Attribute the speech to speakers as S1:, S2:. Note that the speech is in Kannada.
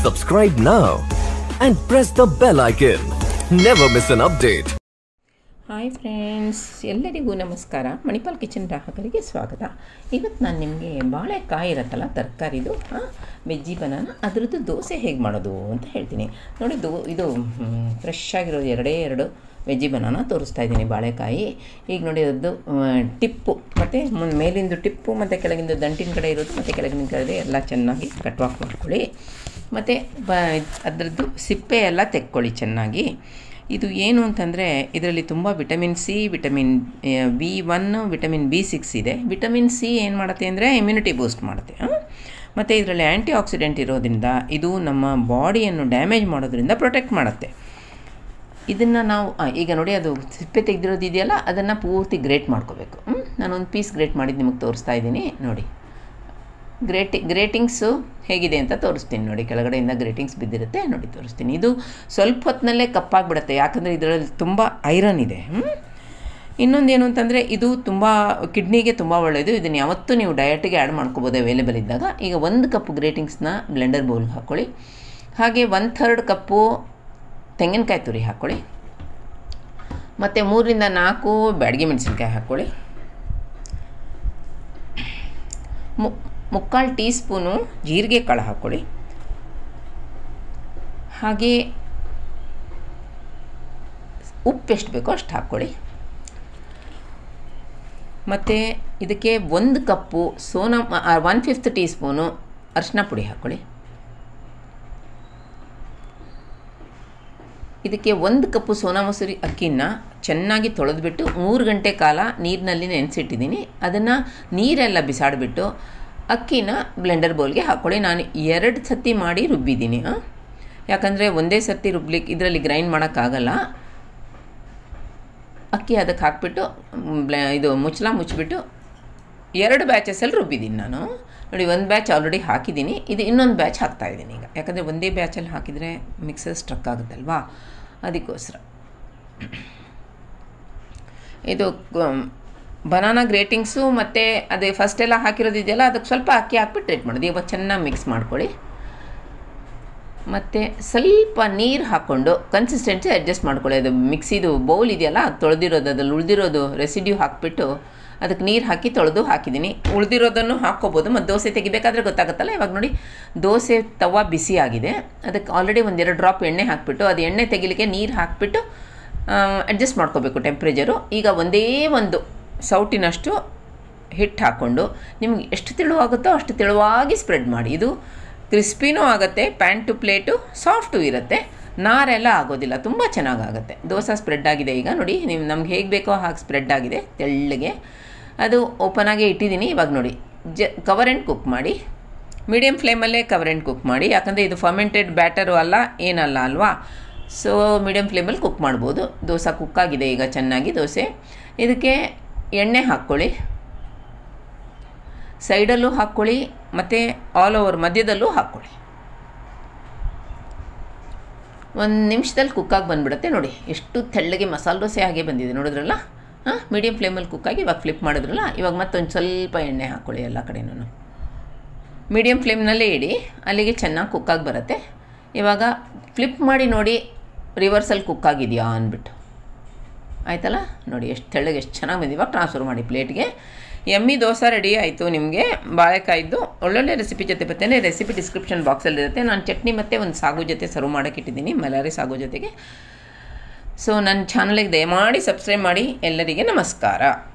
S1: Subscribe now and press the bell icon. Never miss an update.
S2: Hi friends ಎಲ್ಲರಿಗೂ ನಮಸ್ಕಾರ ಮಣಿಪಾಲ್ ಕಿಚನ್ ಗ್ರಾಹಕರಿಗೆ ಸ್ವಾಗತ ಇವತ್ತು ನಾನು ನಿಮಗೆ ಬಾಳೆಕಾಯಿ ಇರುತ್ತಲ್ಲ ತರಕಾರಿದು ವೆಜ್ಜಿ ಬನಾನ ಅದರದ್ದು ದೋಸೆ ಹೇಗೆ ಮಾಡೋದು ಅಂತ ಹೇಳ್ತೀನಿ ನೋಡಿ ದೋ ಇದು ಫ್ರೆಶ್ ಆಗಿರೋದು ಎರಡೇ ಎರಡು ವೆಜ್ಜಿ ಬನಾನ ತೋರಿಸ್ತಾ ಇದ್ದೀನಿ ಬಾಳೆಕಾಯಿ ಈಗ ನೋಡಿ ಅದರದ್ದು ಟಿಪ್ಪು ಮತ್ತು ಮುನ್ ಮೇಲಿಂದು ಟಿಪ್ಪು ಮತ್ತು ಕೆಳಗಿಂದು ದಂಟಿನ ಕಡೆ ಇರೋದು ಮತ್ತು ಕೆಳಗಿನ ಕಡೆ ಎಲ್ಲ ಚೆನ್ನಾಗಿ ಕಟ್ ಆಫ್ ಮಾಡ್ಕೊಳ್ಳಿ ಮತ್ತು ಬ ಅದರದ್ದು ಸಿಪ್ಪೆ ಎಲ್ಲ ತೆಕ್ಕೊಳ್ಳಿ ಚೆನ್ನಾಗಿ ಇದು ಏನು ಅಂತಂದರೆ ಇದರಲ್ಲಿ ತುಂಬ vitamin C vitamin B one vitamin B six ಇದೆ ವಿಟಮಿನ್ ಸಿ ಏನು ಮಾಡುತ್ತೆ ಅಂದರೆ ಇಮ್ಯುನಿಟಿ ಬೂಸ್ಟ್ ಮಾಡುತ್ತೆ ಮತ್ತು ಇದರಲ್ಲಿ ಆ್ಯಂಟಿ ಆಕ್ಸಿಡೆಂಟ್ ಇರೋದ್ರಿಂದ ಇದು ನಮ್ಮ ಬಾಡಿಯನ್ನು ಡ್ಯಾಮೇಜ್ ಮಾಡೋದ್ರಿಂದ ಪ್ರೊಟೆಕ್ಟ್ ಮಾಡುತ್ತೆ ಇದನ್ನು ನಾವು ಆ, ಈಗ ನೋಡಿ ಅದು ಸಿಪ್ಪೆ ತೆಗೆದಿರೋದು ಇದೆಯಲ್ಲ ಅದನ್ನು ಪೂರ್ತಿ ಗ್ರೇಟ್ ಮಾಡ್ಕೋಬೇಕು ನಾನೊಂದು ಪೀಸ್ ಗ್ರೇಟ್ ಮಾಡಿದ್ದು ನಿಮಗೆ ತೋರಿಸ್ತಾ ಇದ್ದೀನಿ ನೋಡಿ ಗ್ರೇಟಿ ಗ್ರೇಟಿಂಗ್ಸು ಹೇಗಿದೆ ಅಂತ ತೋರಿಸ್ತೀನಿ ನೋಡಿ ಕೆಳಗಡೆಯಿಂದ ಗ್ರೇಟಿಂಗ್ಸ್ ಬಿದ್ದಿರುತ್ತೆ ನೋಡಿ ತೋರಿಸ್ತೀನಿ ಇದು ಸ್ವಲ್ಪ ಹೊತ್ತಿನಲ್ಲೇ ಕಪ್ಪಾಗಿಬಿಡುತ್ತೆ ಯಾಕಂದರೆ ಇದರಲ್ಲಿ ತುಂಬ ಐರನ್ ಇದೆ ಇನ್ನೊಂದೇನು ಅಂತಂದರೆ ಇದು ತುಂಬ ಕಿಡ್ನಿಗೆ ತುಂಬ ಒಳ್ಳೆಯದು ಇದನ್ನು ಯಾವತ್ತೂ ನೀವು ಡಯಟಿಗೆ ಆ್ಯಡ್ ಮಾಡ್ಕೋಬೋದು ಅವೈಲೇಬಲ್ ಇದ್ದಾಗ ಈಗ ಒಂದು ಕಪ್ ಗ್ರೇಟಿಂಗ್ಸ್ನ ಬ್ಲೆಂಡರ್ ಬೌಲ್ಗೆ ಹಾಕ್ಕೊಳ್ಳಿ ಹಾಗೆ ಒನ್ ಥರ್ಡ್ ಕಪ್ಪು ತೆಂಗಿನಕಾಯಿ ತುರಿ ಹಾಕ್ಕೊಳ್ಳಿ ಮತ್ತು ಮೂರರಿಂದ ನಾಲ್ಕು ಬ್ಯಾಡಗಿ ಮೆಣಸಿನ್ಕಾಯಿ ಹಾಕ್ಕೊಳ್ಳಿ ಮು ಮುಕ್ಕಾಲು ಟೀ ಸ್ಪೂನು ಜೀರಿಗೆ ಕಾಳು ಹಾಕ್ಕೊಳ್ಳಿ ಹಾಗೆ ಉಪ್ಪು ಎಷ್ಟು ಬೇಕೋ ಅಷ್ಟು ಹಾಕ್ಕೊಳ್ಳಿ ಮತ್ತು ಇದಕ್ಕೆ ಒಂದು ಕಪ್ಪು ಸೋನಾ ಒನ್ ಫಿಫ್ತ್ ಟೀ ಸ್ಪೂನು ಅರಿಶಿನ ಪುಡಿ ಹಾಕ್ಕೊಳ್ಳಿ ಇದಕ್ಕೆ ಒಂದು ಕಪ್ಪು ಸೋನಾ ಮಸೂರಿ ಅಕ್ಕಿನ ಚೆನ್ನಾಗಿ ತೊಳೆದ್ಬಿಟ್ಟು ಮೂರು ಗಂಟೆ ಕಾಲ ನೀರಿನಲ್ಲಿ ನೆನೆಸಿಟ್ಟಿದ್ದೀನಿ ಅದನ್ನು ನೀರೆಲ್ಲ ಬಿಸಾಡಿಬಿಟ್ಟು ಅಕ್ಕಿನ ಬ್ಲೆಂಡರ್ ಬೌಲ್ಗೆ ಹಾಕ್ಕೊಳ್ಳಿ ನಾನು ಎರಡು ಸತಿ ಮಾಡಿ ರುಬ್ಬಿದ್ದೀನಿ ಯಾಕಂದರೆ ಒಂದೇ ಸರ್ತಿ ರುಬ್ಲಿಕ್ಕೆ ಇದರಲ್ಲಿ ಗ್ರೈಂಡ್ ಮಾಡೋಕ್ಕಾಗಲ್ಲ ಅಕ್ಕಿ ಅದಕ್ಕೆ ಹಾಕ್ಬಿಟ್ಟು ಬ್ಲೆ ಇದು ಮುಚ್ಚಲ ಮುಚ್ಚಿಬಿಟ್ಟು ಎರಡು ಬ್ಯಾಚಸಲ್ಲಿ ರುಬ್ಬಿದ್ದೀನಿ ನಾನು ನೋಡಿ ಒಂದು ಬ್ಯಾಚ್ ಆಲ್ರೆಡಿ ಹಾಕಿದ್ದೀನಿ ಇದು ಇನ್ನೊಂದು ಬ್ಯಾಚ್ ಹಾಕ್ತಾಯಿದ್ದೀನಿ ಈಗ ಯಾಕಂದರೆ ಒಂದೇ ಬ್ಯಾಚಲ್ಲಿ ಹಾಕಿದರೆ ಮಿಕ್ಸರ್ ಸ್ಟ್ರಕ್ ಆಗುತ್ತಲ್ವಾ ಅದಕ್ಕೋಸ್ಕರ ಇದು ಬನಾನಾ ಗ್ರೇಟಿಂಗ್ಸು ಮತ್ತು ಅದೇ ಫಸ್ಟೆಲ್ಲ ಹಾಕಿರೋದು ಇದೆಯಲ್ಲ ಅದಕ್ಕೆ ಸ್ವಲ್ಪ ಅಕ್ಕಿ ಹಾಕ್ಬಿಟ್ಟು ಟ್ರೀಟ್ ಮಾಡೋದು ಇವಾಗ ಚೆನ್ನಾಗಿ ಮಿಕ್ಸ್ ಮಾಡ್ಕೊಳ್ಳಿ ಮತ್ತು ಸ್ವಲ್ಪ ನೀರು ಹಾಕ್ಕೊಂಡು ಕನ್ಸಿಸ್ಟೆನ್ಸಿ ಅಡ್ಜಸ್ಟ್ ಮಾಡ್ಕೊಳ್ಳಿ ಅದು ಮಿಕ್ಸಿದು ಬೌಲ್ ಇದೆಯಲ್ಲ ಅದು ತೊಳೆದಿರೋದು ಅದ್ರಲ್ಲಿ ಉಳಿದಿರೋದು ರೆಸಿಡ್ಯೂ ಹಾಕಿಬಿಟ್ಟು ಅದಕ್ಕೆ ನೀರು ಹಾಕಿ ತೊಳೆದು ಹಾಕಿದ್ದೀನಿ ಉಳಿದಿರೋದನ್ನು ಹಾಕ್ಕೋಬೋದು ಮತ್ತು ದೋಸೆ ತೆಗಿಬೇಕಾದ್ರೆ ಗೊತ್ತಾಗುತ್ತಲ್ಲ ಇವಾಗ ನೋಡಿ ದೋಸೆ ತವ ಬಿಸಿ ಆಗಿದೆ ಅದಕ್ಕೆ ಆಲ್ರೆಡಿ ಒಂದೆರಡು ಡ್ರಾಪ್ ಎಣ್ಣೆ ಹಾಕಿಬಿಟ್ಟು ಅದು ಎಣ್ಣೆ ತೆಗಿಲಿಕ್ಕೆ ನೀರು ಹಾಕಿಬಿಟ್ಟು ಅಡ್ಜಸ್ಟ್ ಮಾಡ್ಕೋಬೇಕು ಟೆಂಪ್ರೇಚರು ಈಗ ಒಂದೇ ಒಂದು ಸೌಟಿನಷ್ಟು ಹಿಟ್ಟು ಹಾಕ್ಕೊಂಡು ನಿಮ್ಗೆ ಎಷ್ಟು ತೆಳುವಾಗುತ್ತೋ ಅಷ್ಟು ತೆಳುವಾಗಿ ಸ್ಪ್ರೆಡ್ ಮಾಡಿ ಇದು ಕ್ರಿಸ್ಪಿನೂ ಆಗುತ್ತೆ ಪ್ಯಾನ್ ಟು ಪ್ಲೇಟು ಸಾಫ್ಟು ಇರುತ್ತೆ ನಾರೆಲ್ಲ ಆಗೋದಿಲ್ಲ ತುಂಬ ಚೆನ್ನಾಗಾಗುತ್ತೆ ದೋಸೆ ಸ್ಪ್ರೆಡ್ ಆಗಿದೆ ಈಗ ನೋಡಿ ನೀವು ನಮ್ಗೆ ಹೇಗೆ ಬೇಕೋ ಹಾಗೆ ಸ್ಪ್ರೆಡ್ ಆಗಿದೆ ತೆಳ್ಳಗೆ ಅದು ಓಪನ್ ಆಗಿ ಇಟ್ಟಿದ್ದೀನಿ ಇವಾಗ ನೋಡಿ ಜ ಕವರ್ ಆ್ಯಂಡ್ ಕುಕ್ ಮಾಡಿ ಮೀಡಿಯಮ್ ಫ್ಲೇಮಲ್ಲೇ ಕವರ್ ಆ್ಯಂಡ್ ಕುಕ್ ಮಾಡಿ ಯಾಕಂದರೆ ಇದು ಫರ್ಮೆಂಟೆಡ್ ಬ್ಯಾಟರು ಅಲ್ಲ ಏನಲ್ಲ ಅಲ್ವಾ ಸೊ ಮೀಡಿಯಮ್ ಫ್ಲೇಮಲ್ಲಿ ಕುಕ್ ಮಾಡ್ಬೋದು ದೋಸೆ ಕುಕ್ಕಾಗಿದೆ ಈಗ ಚೆನ್ನಾಗಿ ದೋಸೆ ಇದಕ್ಕೆ ಎಣ್ಣೆ ಹಾಕ್ಕೊಳ್ಳಿ ಸೈಡಲ್ಲೂ ಹಾಕ್ಕೊಳ್ಳಿ ಮತ್ತು ಆಲ್ ಓವರ್ ಮಧ್ಯದಲ್ಲೂ ಹಾಕ್ಕೊಳ್ಳಿ ಒಂದು ನಿಮಿಷದಲ್ಲಿ ಕುಕ್ಕಾಗಿ ಬಂದುಬಿಡುತ್ತೆ ನೋಡಿ ಎಷ್ಟು ತೆಳ್ಳಗೆ ಮಸಾಲೆ ದೋಸೆ ಹಾಗೆ ಬಂದಿದೆ ನೋಡಿದ್ರಲ್ಲ ಹಾಂ ಮೀಡಿಯಮ್ ಫ್ಲೇಮಲ್ಲಿ ಕುಕ್ಕಾಗಿ ಇವಾಗ ಫ್ಲಿಪ್ ಮಾಡಿದ್ರಲ್ಲ ಇವಾಗ ಮತ್ತೊಂದು ಸ್ವಲ್ಪ ಎಣ್ಣೆ ಹಾಕ್ಕೊಳ್ಳಿ ಎಲ್ಲ ಕಡೆನೂ ಮೀಡಿಯಮ್ ಫ್ಲೇಮ್ನಲ್ಲೇ ಇಡಿ ಅಲ್ಲಿಗೆ ಚೆನ್ನಾಗಿ ಕುಕ್ಕಾಗಿ ಬರುತ್ತೆ ಇವಾಗ ಫ್ಲಿಪ್ ಮಾಡಿ ನೋಡಿ ರಿವರ್ಸಲ್ಲಿ ಕುಕ್ಕಾಗಿದೆಯಾ ಅಂದ್ಬಿಟ್ಟು ಆಯ್ತಲ್ಲ ನೋಡಿ ಎಷ್ಟು ತೆಳ್ಳಗೆ ಎಷ್ಟು ಚೆನ್ನಾಗಿ ಬಂದು ಇವಾಗ ಟ್ರಾನ್ಸ್ಫರ್ ಮಾಡಿ ಪ್ಲೇಟ್ಗೆ ಎಮ್ಮಿ ದೋಸೆ ರೆಡಿ ಆಯಿತು ನಿಮಗೆ ಬಾಳೆಕಾಯ್ದು ಒಳ್ಳೊಳ್ಳೆ ರೆಸಿಪಿ ಜೊತೆ ಬರ್ತೇನೆ ರೆಸಿಪಿ ಡಿಸ್ಕ್ರಿಪ್ಷನ್ ಬಾಕ್ಸಲ್ಲಿರುತ್ತೆ ನಾನು ಚಟ್ನಿ ಮತ್ತು ಒಂದು ಸಾಗು ಜೊತೆ ಸರ್ವ್ ಮಾಡೋಕೆ ಇಟ್ಟಿದ್ದೀನಿ ಮಲಾರಿ ಸಾಗು ಜೊತೆಗೆ ಸೊ ನನ್ನ ಚಾನಲಿಗೆ ದಯಮಾಡಿ ಸಬ್ಸ್ಕ್ರೈಬ್ ಮಾಡಿ ಎಲ್ಲರಿಗೆ ನಮಸ್ಕಾರ